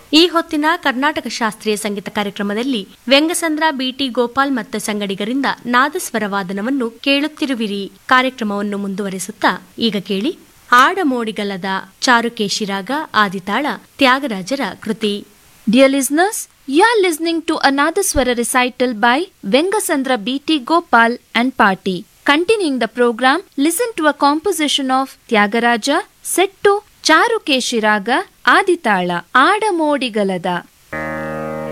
ಈ ಹೊತ್ತಿನ ಕರ್ನಾಟಕ ಶಾಸ್ತ್ರೀಯ ಸಂಗೀತ ಕಾರ್ಯಕ್ರಮದಲ್ಲಿ ವ್ಯಂಗಸಂದ್ರ ಬಿಟಿ ಗೋಪಾಲ್ ಮತ್ತು ಸಂಗಡಿಗರಿಂದ ನಾದಸ್ವರವಾದನವನ್ನು ಕೇಳುತ್ತಿರುವಿರಿ ಕಾರ್ಯಕ್ರಮವನ್ನು ಮುಂದುವರಿಸುತ್ತಾ ಈಗ ಕೇಳಿ ಆಡಮೋಡಿಗಲದ ಚಾರುಕೇಶಿರಾಗ ಆದಿತಾಳ ತ್ಯಾಗರಾಜರ ಕೃತಿ Dear listeners, you are listening to another Swara recital by Vengasandra B.T. Gopal and Party. Continuing the program, listen to a composition of Tyagaraja set to Charukeshiraga Aditala Adamodigala